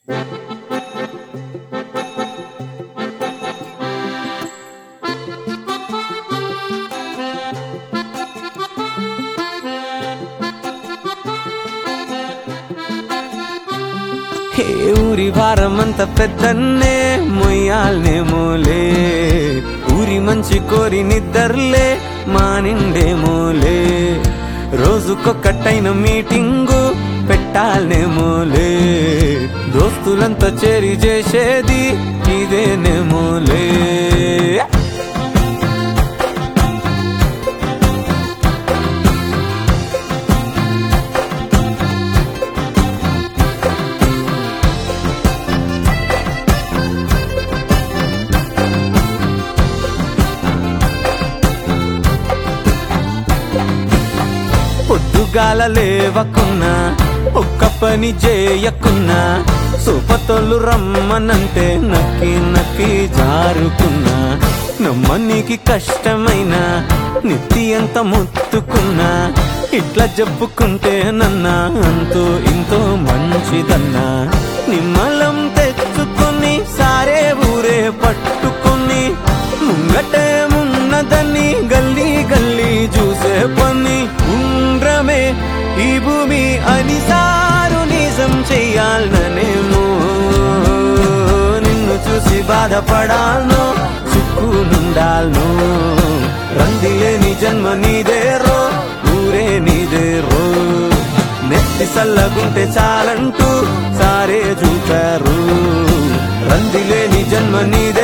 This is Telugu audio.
హే ఊరి భారమంత పెద్దన్నే మొయ్యాలనేమోలే ఊరి మంచి కోరి నిద్దర్లే మా నిండేమోలే రోజుకొక్కటైన మీటింగు పెట్టాలనేమోలే దోస్తులంతా చేరి చేసేది ఇదేనేమోలే పొద్దుగాల లేవకున్నా ఒక్క పని చేయకున్నా సూపతోళ్ళు రమ్మనంటే నక్కి నక్కి జారుకున్నా నమ్మనికి కష్టమైన నెత్తి అంత ముత్తుకున్నా ఇట్లా చెప్పుకుంటే నన్న అంతో ఇంతో మంచిదన్నా నిమ్మలం తెచ్చుకొని సారే ఊరే పట్టుకొని ముంగటే ఉన్నదని గల్లీ గల్లీ చూసే పని ఉండ్రమే ఈ భూమి అని సారు నిజం చెయ్యాలనేమో నిన్ను చూసి బాధపడాలను సుక్కునుండాలను రందిలేని జన్మ నీదేరో ఊరే నీదేరో నెత్తి సల్లగుంటే చాలంటూ సారే చూపారు రందిలేని జన్మ నీదే